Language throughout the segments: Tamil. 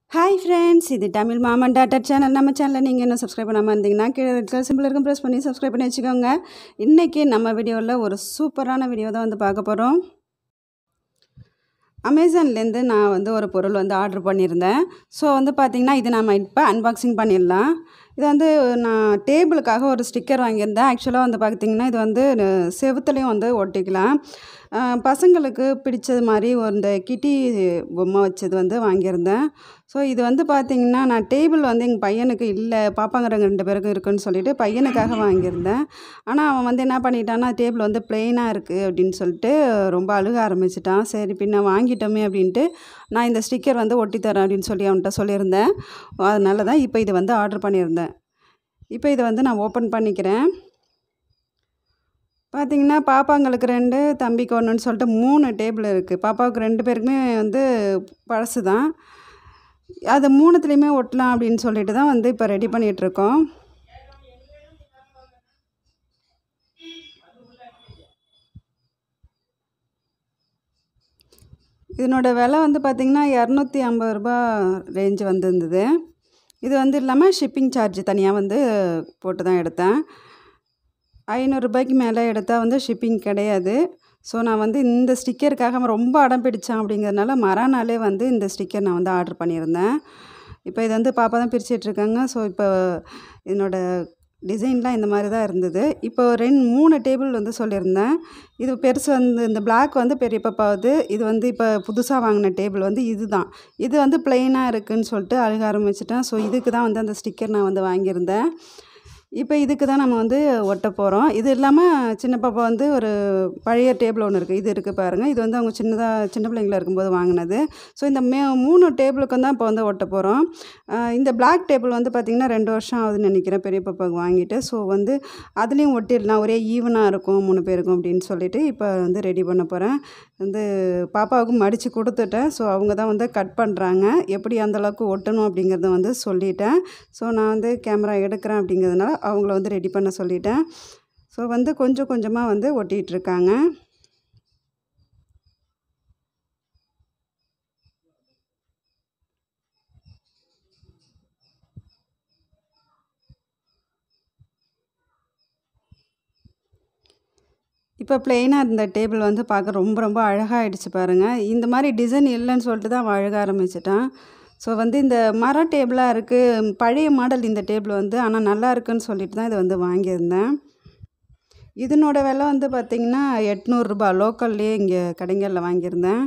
ஹாய் ஃப்ரெண்ட்ஸ் இது தமிழ் மாமன் டாட்டர் சேனல் நம்ம சேனலில் நீங்கள் இன்னும் சப்ஸ்கிரைப் பண்ணாமல் இருந்தீங்கன்னா கீழே இருக்கிற சிம்பிள் இருக்கும் ப்ரெஸ் பண்ணி சப்ஸ்கிரைப் பண்ணி வச்சுக்கோங்க இன்றைக்கி நம்ம வீடியோவில் ஒரு சூப்பரான வீடியோ தான் வந்து பார்க்க போகிறோம் அமேசான்லேருந்து நான் வந்து ஒரு பொருள் வந்து ஆர்டர் பண்ணியிருந்தேன் ஸோ வந்து பார்த்திங்கன்னா இது நம்ம இப்போ அன்பாக்சிங் பண்ணிடலாம் இது வந்து நான் டேபிளுக்காக ஒரு ஸ்டிக்கர் வாங்கியிருந்தேன் ஆக்சுவலாக வந்து பார்த்திங்கன்னா இது வந்து செவுத்துலேயும் வந்து ஒட்டிக்கலாம் அஹ் பசங்களுக்கு பிடிச்சது மாதிரி ஒரு இந்த கிட்டி பொம்மை வச்சது வந்து வாங்கியிருந்தேன் ஸோ இது வந்து பார்த்திங்கன்னா நான் டேபிள் வந்து எங்கள் பையனுக்கு இல்லை பாப்பாங்கிறவங்க ரெண்டு பேருக்கும் இருக்குன்னு சொல்லிட்டு பையனுக்காக வாங்கியிருந்தேன் ஆனால் அவன் வந்து என்ன பண்ணிட்டான்னா டேபிள் வந்து பிளெயினாக இருக்குது அப்படின்னு சொல்லிட்டு ரொம்ப அழுக ஆரம்பிச்சிட்டான் சரி பின்ன வாங்கிட்டோமே அப்படின்ட்டு நான் இந்த ஸ்டிக்கர் வந்து ஒட்டி தரேன் அப்படின்னு சொல்லி அவன்கிட்ட சொல்லியிருந்தேன் அதனால தான் இப்போ இது வந்து ஆர்டர் பண்ணியிருந்தேன் இப்போ இதை வந்து நான் ஓப்பன் பண்ணிக்கிறேன் பார்த்தீங்கன்னா பாப்பாங்களுக்கு ரெண்டு தம்பிக்கு ஒன்றுன்னு சொல்லிட்டு மூணு டேபிள் இருக்குது பாப்பாவுக்கு ரெண்டு பேருக்குமே வந்து பழசு தான் அது மூணுத்துலேயுமே ஒட்டலாம் அப்படின்னு சொல்லிட்டு தான் வந்து இப்போ ரெடி பண்ணிகிட்ருக்கோம் இதனோட விலை வந்து பார்த்திங்கன்னா இரநூத்தி ஐம்பது ரூபா ரேஞ்சு வந்திருந்தது இது வந்து இல்லாமல் ஷிப்பிங் சார்ஜ் தனியாக வந்து போட்டு தான் எடுத்தேன் ஐநூறுரூபாய்க்கு மேலே எடுத்தால் வந்து ஷிப்பிங் கிடையாது ஸோ நான் வந்து இந்த ஸ்டிக்கருக்காக அவன் ரொம்ப அடம் பிடிச்சான் அப்படிங்கிறதுனால மறுநாளே வந்து இந்த ஸ்டிக்கர் நான் வந்து ஆர்டர் பண்ணியிருந்தேன் இப்போ இது வந்து பாப்பா தான் பிரிச்சிட்ருக்காங்க ஸோ இப்போ என்னோட டிசைன்லாம் இந்த மாதிரி தான் இருந்தது இப்போ ரெண்டு மூணு டேபிள் வந்து சொல்லியிருந்தேன் இது பெருசு வந்து இந்த பிளாக் வந்து பெரிய பாப்பாவது இது வந்து இப்போ புதுசாக வாங்கின டேபிள் வந்து இது தான் இது வந்து பிளெயினாக இருக்குதுன்னு சொல்லிட்டு அழுக ஆரம்பிச்சிட்டேன் ஸோ இதுக்கு தான் வந்து அந்த ஸ்டிக்கர் நான் வந்து வாங்கியிருந்தேன் இப்போ இதுக்கு தான் நம்ம வந்து ஒட்ட போகிறோம் இது இல்லாமல் சின்ன பாப்பா வந்து ஒரு பழைய டேபிள் ஒன்று இருக்குது இது இருக்குது பாருங்கள் இது வந்து அவங்க சின்னதாக சின்ன பிள்ளைங்களா இருக்கும்போது வாங்கினது ஸோ இந்த மே மூணு டேபிளுக்கும் தான் இப்போ வந்து ஒட்ட போகிறோம் இந்த பிளாக் டேபிள் வந்து பார்த்திங்கன்னா ரெண்டு வருஷம் ஆகுதுன்னு நினைக்கிறேன் பெரிய பாப்பாவுக்கு வாங்கிட்டு ஸோ வந்து அதுலேயும் ஒட்டிடலாம் ஒரே ஈவனாக இருக்கும் மூணு பேருக்கும் அப்படின்னு சொல்லிட்டு இப்போ வந்து ரெடி பண்ண போகிறேன் வந்து பாப்பாவுக்கு மடித்து கொடுத்துட்டேன் ஸோ அவங்க தான் வந்து கட் பண்ணுறாங்க எப்படி அந்தளவுக்கு ஒட்டணும் அப்படிங்கிறத வந்து சொல்லிட்டேன் ஸோ நான் வந்து கேமரா எடுக்கிறேன் அப்படிங்கிறதுனால அவங்கள வந்து ரெடி பண்ண சொல்லிட்டேன் ஸோ வந்து கொஞ்சம் கொஞ்சமாக வந்து ஒட்டிகிட்டு இருக்காங்க இப்போ பிளெயினாக இருந்த டேபிள் வந்து பார்க்க ரொம்ப ரொம்ப அழகாகிடுச்சு பாருங்கள் இந்த மாதிரி டிசைன் இல்லைன்னு சொல்லிட்டு தான் அவன் அழக ஆரம்பிச்சிட்டான் ஸோ வந்து இந்த மர டேபிளாக இருக்குது பழைய மாடல் இந்த டேபிள் வந்து ஆனால் நல்லா இருக்குன்னு சொல்லிட்டு தான் இதை வந்து வாங்கியிருந்தேன் இதனோட விலை வந்து பார்த்திங்கன்னா எட்நூறுரூபா லோக்கல்லே இங்கே கடைங்களில் வாங்கியிருந்தேன்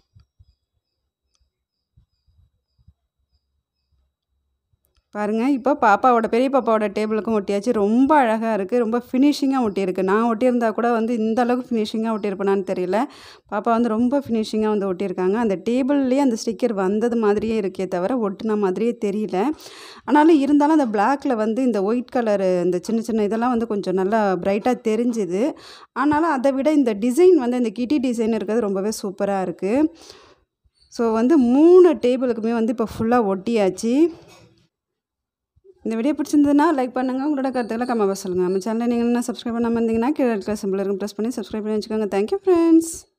பாருங்கள் இப்போ பாப்பாவோட பெரிய பாப்பாவோட டேபிளுக்கும் ஒட்டியாச்சு ரொம்ப அழகாக இருக்குது ரொம்ப ஃபினிஷிங்காக ஒட்டியிருக்கு நான் ஒட்டியிருந்தா கூட வந்து இந்த அளவுக்கு ஃபினிஷிங்காக ஒட்டியிருப்பேனான்னு தெரியல பாப்பா வந்து ரொம்ப ஃபினிஷிங்காக வந்து ஒட்டியிருக்காங்க அந்த டேபிள்லேயே அந்த ஸ்டிக்கர் வந்தது மாதிரியே இருக்கே தவிர ஒட்டின மாதிரியே தெரியல ஆனாலும் இருந்தாலும் அந்த பிளாக்கில் வந்து இந்த ஒயிட் கலரு இந்த சின்ன சின்ன இதெல்லாம் வந்து கொஞ்சம் நல்லா பிரைட்டாக தெரிஞ்சுது ஆனாலும் அதை விட இந்த டிசைன் வந்து இந்த கிட்டி டிசைன் இருக்கிறது ரொம்பவே சூப்பராக இருக்குது ஸோ வந்து மூணு டேபிளுக்குமே வந்து இப்போ ஃபுல்லாக ஒட்டியாச்சு இந்த வீடியோ பிடிச்சிருந்ததுன்னா லைக் பண்ணுங்கள் உங்களோட கருத்துக்களை கமெண்ட் சொல்லுங்கள் நம்ம சேனலில் நீங்கள் என்ன சப்ஸ்கிரைப் பண்ணாமல் இருந்தீங்கன்னா கீழே இருக்கிற சிம்பிள் இருக்கும் ப்ரெஸ் பண்ணி சப்ஸ்கிரைப் பண்ணி வச்சுக்கோங்க தேங்க்யூ ஃப்ரெண்ட்ஸ்